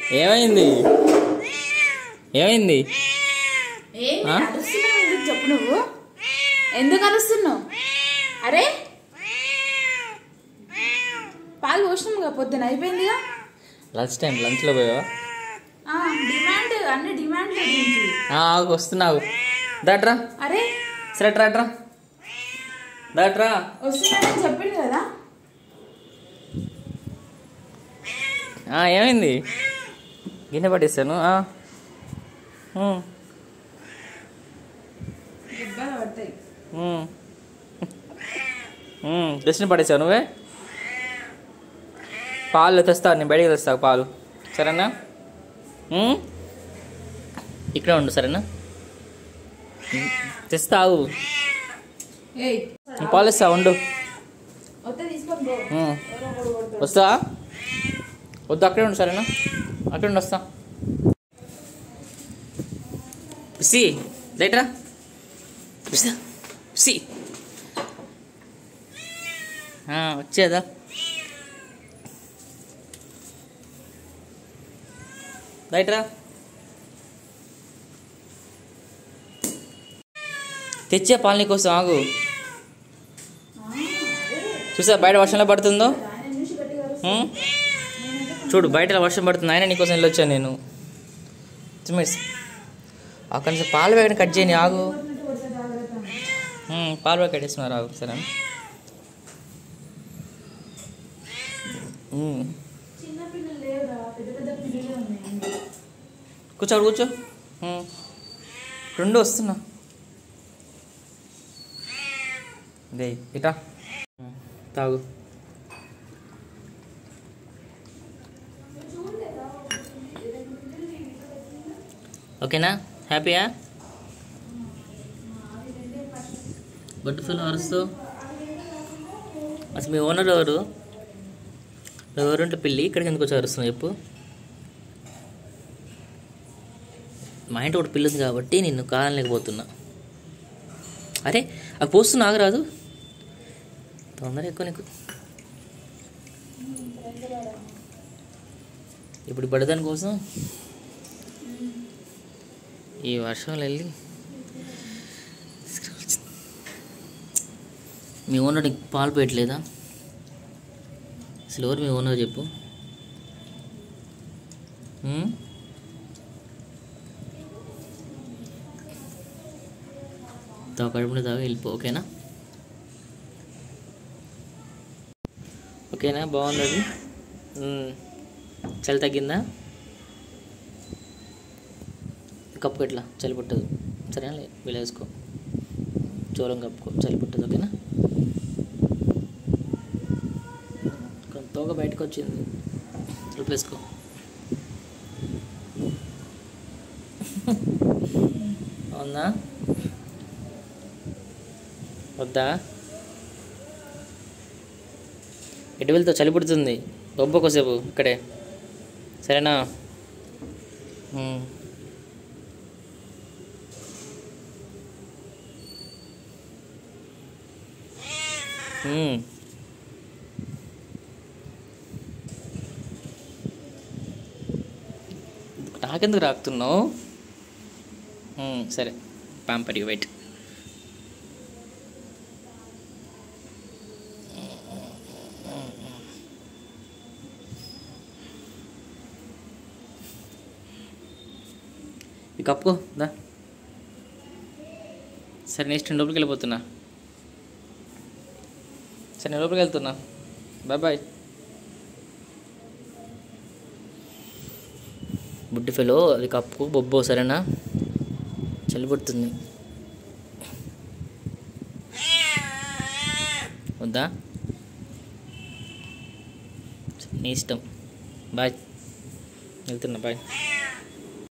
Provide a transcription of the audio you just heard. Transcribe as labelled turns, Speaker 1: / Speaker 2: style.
Speaker 1: ఏమైంది ఏమైంది
Speaker 2: ఏం
Speaker 1: ఆ?
Speaker 2: అరుస్తున్నావు ఎందుకు చెప్పు నువ్వు ఎందుకు అరుస్తున్నావు అరే పాలు పోసినాముగా పొద్దున అయిపోయిందిగా
Speaker 1: లంచ్ టైం లంచ్లో పోయావా
Speaker 2: ఆ, డిమాండ్ అన్ని డిమాండ్ గురించి
Speaker 1: ఆ, ఆగు, వస్తున్నావు దాట్రా
Speaker 2: అరే
Speaker 1: సరే ట్రాట్రా దాట్రా
Speaker 2: వస్తున్నాడని చెప్పింది కదా
Speaker 1: ఆ, ఏమైంది గిన్నె పట్టేస్తాను ఆ. ఉమ్,
Speaker 2: ఇబ్బంది పడతాయి
Speaker 1: ఉమ్. ఉమ్, డస్ట్ని పడేసావు నువ్వే పాలు తెస్తా నేను బయటికి తెస్తా పాలు సరేనా ఉమ్? ఇక్కడే ఉండు సరేనా ఉమ్, తెస్తావు
Speaker 2: ఏయ్
Speaker 1: పాలు ఇస్తా ఉండు
Speaker 2: వస్తే తీసుకొని పో
Speaker 1: ఉమ్.
Speaker 2: ఎవరో ఒకడు కొడతాడు.
Speaker 1: వస్తా వద్దు అక్కడే ఉండు సరేనా అక్కడే ఉండి వస్తా సి లేటరా సి వచ్చేదా రైట్రా తెచ్చే పాలు నీకోసం ఆగు చూసా బయట వర్షంలో పడుతుందో
Speaker 2: ఆయన చూసి గట్టిగా అరుస్తున్నాడు.
Speaker 1: ఉం? చూడు బయట వర్షం పడుతుంది ఆయన నీకోసం వెళ్ళొచ్చాను నేను చిమ్మేసి అక్కడి నుంచి పాలు వేగని కట్ చేయని ఆగు
Speaker 2: కొట్టినట్టు కొడితే జాగ్రత్త.
Speaker 1: ఉం, పాలు వేగ కట్టేస్తున్నారు ఆగు సరే ఉం.
Speaker 2: చిన్న పిల్లలు లేవురా పెద్ద పెద్ద పిల్లలే ఉన్నాయి
Speaker 1: కూర్చో అక్కడ కూర్చో ఉం. రెండు వస్తున్నా దే ఇటా ఉం, తాగు ఓకేనా హ్యాపీయా బట్ ఫుల్ అరుస్తూ అసలు మీ ఓనర్ ఎవరు ఎవరుంటే పిల్లి ఇక్కడికి ఎందుకు వచ్చి అరుస్తున్నావు చెప్పు మా ఇంటి ఒకటి పిల్లి ఉంది కాబట్టి నిన్ను కాలలేకపోతున్నా అరే అది పోస్తున్నా ఆగరాదు తొందర ఎక్కువ నీకు ఇప్పుడు పడదాని కోసం ఈ వర్షంలో వెళ్ళి మీ ఓనర్ నీకు పాలు పెట్టలేదా అసలు ఎవరు మీ ఓనర్ చెప్పు ఉమ్? తాగు కడుపులో తాగి వెళ్ళిపో ఓకేనా ఓకేనా బాగుంది అది ఉమ్. చలి తగ్గిందా కప్పు ఎట్లా చలి పుట్టదు సరేనా వెళ్ళేసుకో చోరం కప్పుకో చలి పుట్టదు ఓకేనా కొంత తోక బయటకు వచ్చింది రిప్లేసుకో అవునా వద్దా ఎటు వెళ్తావు చలి పుడుతుంది బొబ్బ కోసేపు ఇక్కడే సరేనా ఉమ్. ఉమ్. నాకెందుకు రాకుతున్నావు ఉమ్, సరే పాంపడి వెయిట్ ఈ కప్పుకో దా సరే నెక్స్ట్ నేను లోపలికి వెళ్ళిపోతున్నా సరే నేను లోపలికి వెళ్తున్నా బాయ్ బాయ్ బుడ్డి ఫెలో అది కప్పుకు బొబ్బో సరేనా చలి పడుతుంది వద్దా నీ ఇష్టం బాయ్ వెళ్తున్నా బాయ్